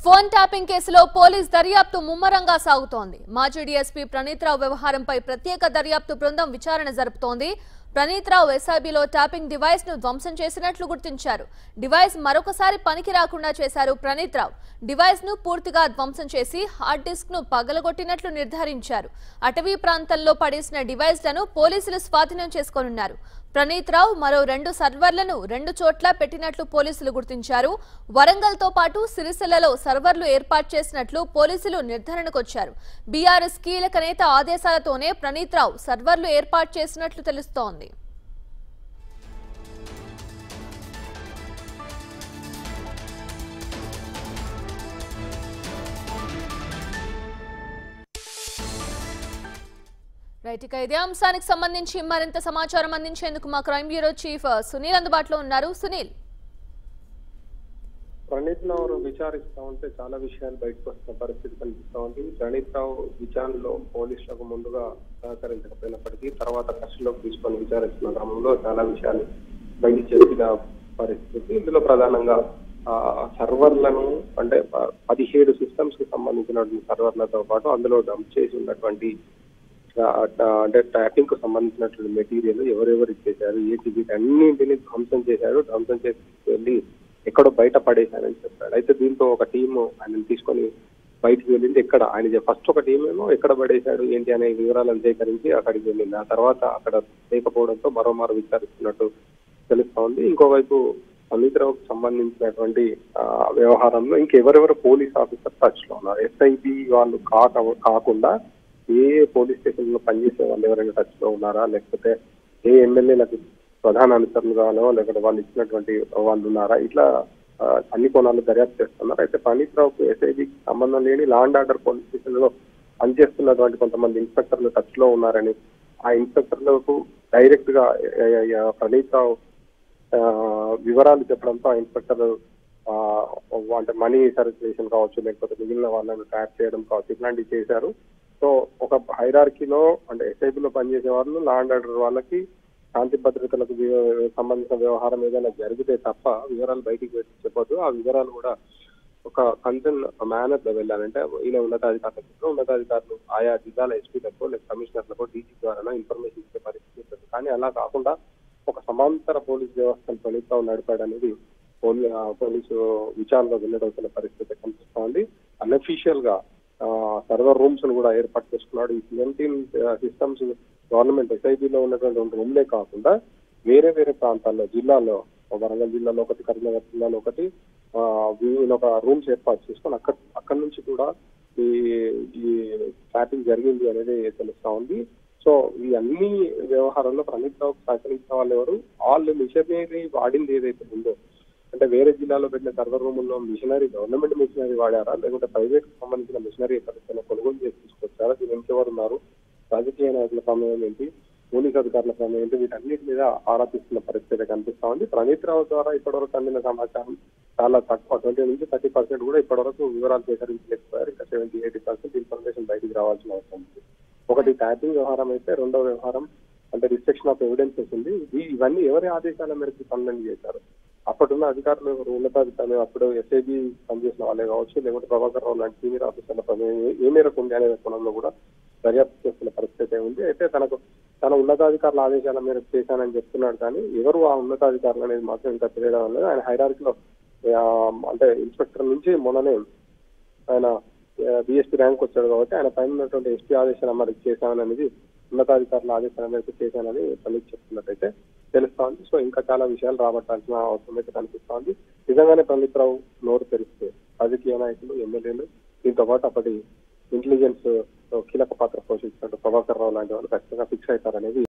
phone tapping కేసులో police దర్యాప్తు ముమ్మరంగా సాగుతోంది మాజీ డీఎస్పీ ప్రణీత్ రావు వ్యవహారంపై ప్రత్యేక దర్యాప్తు బృందం విచారణ జరుపుతోంది ప్రణీత్ రావు ఎస్ఐబిలో ట్యాపింగ్ డివైస్ ను ధ్వంసం చేసినట్లు గుర్తించారు డివైస్ మరొకసారి పనికి రాకుండా చేశారు ప్రణీత్ రావు డివైస్ ను పూర్తిగా ధ్వంసం చేసి హార్డ్ డిస్క్ ను పగలగొట్టినట్లు నిర్ధారించారు అటవీ ప్రాంతంలో పడేసిన డివైస్లను పోలీసులు స్వాధీనం చేసుకోనున్నారు ప్రణీత్ రావు మరో రెండు సర్వర్లను రెండు చోట్ల పెట్టినట్లు పోలీసులు గుర్తించారు వరంగల్ తో పాటు సిరిసిల్లలో సర్వర్లు ఏర్పాటు చేసినట్లు పోలీసులు నిర్ధారణకొచ్చారు బీఆర్ఎస్ కీలక నేత ఆదేశాలతోనే ప్రణీత్ రావు సర్వర్లు ఏర్పాటు చేసినట్లు తెలుస్తోంది రైట్ ఇక ఇదే అంశానికి సంబంధించి మరింత సమాచారం అందించేందుకు మా క్రైమ్ బ్యూరో చీఫ్ సునీల్ అందుబాటులో ఉన్నారు సునీల్ ప్రణీత్ రావు విచారిస్తా ఉంటే చాలా విషయాలు బయటకు వస్తున్న పరిస్థితి కనిపిస్తా ఉంది ప్రణీత్ రావు విచారణలో పోలీసులకు ముందుగా సహకరించకపోయినప్పటికీ తర్వాత కస్టడీలోకి తీసుకొని విచారిస్తున్న క్రమంలో చాలా విషయాలు బయట చెప్పిన పరిస్థితి ఇందులో ప్రధానంగా ఆ సర్వర్లను అంటే ప- పదిహేడు సిస్టమ్స్ కి సంబంధించినటువంటి సర్వర్లతో పాటు అందులో డంప్ చేసి ఉన్నటువంటి ఆ, ఆ, అంటే ట్యాపింగ్ కు సంబంధించినటువంటి మెటీరియల్ ఎవరెవరు ఇచ్చేశారు ఏంటి వీటన్నింటిని ధ్వంసం చేశారు ధ్వంసం చేసి తీసుకెళ్లి ఎక్కడో బయట పడేశారని చెప్పాడు అయితే దీంతో ఒక టీమ్ ఆయన తీసుకొని బయటికి వెళ్ళింది ఎక్కడ ఆయన ఫస్ట్ ఒక టీం ఏమో ఎక్కడ పడేశాడు ఏంటి అనే వివరాలను సేకరించి అక్కడికి వెళ్ళింది ఆ తర్వాత అక్కడ లేకపోవడంతో మరోమారు విచారిస్తున్నట్టు తెలుస్తా ఉంది ఇంకోవైపు అమిత్రావుకు సంబంధించినటువంటి ఆ, వ్యవహారంలో ఇంకెవరెవరు పోలీస్ ఆఫీసర్ టచ్ లో ఉన్నారు ఎస్ఐబి వాళ్ళు కాక కాకుండా ఏ పోలీస్ స్టేషన్ లో పనిచేసే వాళ్ళు ఎవరైనా టచ్ లో ఉన్నారా లేకపోతే ఏ ఎమ్మెల్యేలకు ప్రధాన అనుచరులుగానో లేకపోతే వాళ్ళు ఇచ్చినటువంటి వాళ్ళు ఉన్నారా ఇట్లా ఆ, అన్ని కోణాలు దర్యాప్తు చేస్తున్నారు అయితే పనీత్ రావుకు ఎస్ఐబికి సంబంధం లేని law and order police station లో పనిచేస్తున్నటువంటి కొంతమంది ఇన్స్పెక్టర్లు టచ్ లో ఉన్నారని ఆ ఇన్స్పెక్టర్లకు డైరెక్ట్ గా ఆ, ఆ, ప్రణీత్ రావు ఆ, వివరాలు చెప్పడంతో ఆ ఇన్స్పెక్టర్ ఆ, అంటే మనీ సర్క్యులేషన్ కావచ్చు లేకపోతే మిగిలిన వాళ్ళని ట్రాప్ చేయడం కావచ్చు ఇట్లాంటివి చేశారు సో ఒక హైరార్కీలో అంటే ఎస్ఐబిలో పనిచేసే వాళ్ళు లా అండ్ ఆర్డర్ వాళ్ళకి శాంతి భద్రతలకు వి- సంబంధించిన వ్యవహారం ఏదైనా జరిగితే తప్ప వివరాలు బయటికి పెట్టి చెప్పొద్దు ఆ వివరాలు కూడా ఒక కన్సర్న్ మేనర్ లో వెళ్ళాలంటే ఈయన ఉన్నతాధికారులకు ఉన్నతాధికారులు ఆయా జిల్లాల ఎస్పీలకు లేదా కమిషనర్లకు డీజీ ద్వారా ఇన్ఫర్మేషన్ ఇచ్చే పరిస్థితి ఉంటుంది కానీ అలా కాకుండా ఒక సమాంతర పోలీస్ వ్యవస్థను ఫలితం నడిపాడు అనేది పోలీ ఆ, పోలీసు విచారణలో వెల్లడవుతున్న పరిస్థితి కనిపిస్తోంది అన్అఫీషియల్ గా సర్వర్ రూమ్స్ ను కూడా ఏర్పాటు చేసుకున్నాడు ఈ సెవెంటీన్ సిస్టమ్స్ గవర్నమెంట్ ఎస్ఐబిలో ఉన్నటువంటి రెండు రూమ్లే కాకుండా వేరే వేరే ప్రాంతాల్లో జిల్లాలో వరంగల్ జిల్లాలో ఒకటి కరీంనగర్ జిల్లాలో ఒకటి ఆ, వీళ్ళు ఒక రూమ్స్ ఏర్పాటు చేసుకొని అక్కడ అక్కడ నుంచి కూడా ఈ ఈ ట్రాపింగ్ జరిగింది అనేది తెలుస్తా ఉంది సో ఈ అన్ని వ్యవహారాల్లో ప్రణీత్ రావు సహకరించిన వాళ్ళు ఎవరు వాళ్ళు మిషనరీ వాడింది ఏదైతే ఉందో అంటే వేరే జిల్లాలో పెట్టిన సర్వర్ రూముల్లో మిషనరీ గవర్నమెంట్ మిషనరీ వాడారా లేకుంటే ప్రైవేట్ కి సంబంధించిన మిషనరీ ఎక్కడికైనా కొనుగోలు చేసి తీసుకొచ్చారా దీని వెనుక ఎవరు ఉన్నారు రాజకీయ నాయకుల సమయం ఏంటి పోలీస్ అధికారుల సమయం ఏంటి వీటన్నిటి మీద ఆరా తీస్తున్న పరిస్థితి కనిపిస్తా ఉంది ప్రణీత్ రావు ద్వారా ఇప్పటివరకు అందిన సమాచారం చాలా తక్కువ ట్వంటీ నుంచి థర్టీ పర్సెంట్ కూడా ఇప్పటివరకు వివరాలు సేకరించలేకపోయారు ఇంకా సెవెంటీ ఎయిటీ పర్సెంట్ ఇన్ఫర్మేషన్ బయటికి రావాల్సిన అవసరం ఉంది ఒకటి ట్యాపింగ్ వ్యవహారం అయితే రెండో వ్యవహారం అంటే రిస్ట్రిక్షన్ ఆఫ్ ఎవిడెన్సెస్ ఉంది ఈ- ఇవన్నీ ఎవరి ఆదేశాల మేరకు పనులను చేశారు అప్పుడున్న అధికారులు ఎవరు ఉన్నతాధికారులు అప్పుడు ఎస్ఐబి పనిచేసిన వాళ్ళే కావచ్చు లేకుంటే ప్రభాకర్ రావు లాంటి సీనియర్ ఆఫీసర్ల ప్రమేయం ఏ- ఏ మేరకు ఉంది అనే కోణంలో కూడా దర్యాప్తు చేస్తున్న పరిస్థితి ఉంది అయితే తనకు తన ఉన్నతాధికారుల ఆదేశాల మేరకు చేశానని చెప్తున్నాడు కానీ ఎవరు ఆ ఉన్నతాధికారులు అనేది మాత్రం ఇంకా తెలియడం లేదు ఆయన హైరార్కీలో అంటే ఇన్స్పెక్టర్ నుంచి మొన్ననే ఆయన బిఎస్పీ ర్యాంక్ వచ్చాడు కాబట్టి ఆయన పైన ఉన్నటువంటి ఎస్పీ ఆదేశాల మేరకు చేశాననేది ఉన్నతాధికారుల ఆదేశాల మేరకు చేశానని పనికి చెప్తున్నట్టయితే తెలుస్తా ఉంది సో ఇంకా చాలా విషయాలు రాబట్టాల్సిన అవసరం అయితే కనిపిస్తా ఉంది నిజంగానే పండిత్ రావు నోరు తెరిస్తే రాజకీయ నాయకులు ఎమ్మెల్యేలు దీంతో పాటు అప్పటి ఇంటెలిజెన్స్ కీలక పాత్ర పోషించినట్టు ప్రభాకర్ రావు లాంటి వాళ్ళు ఖచ్చితంగా ఫిక్స్ అవుతారనేది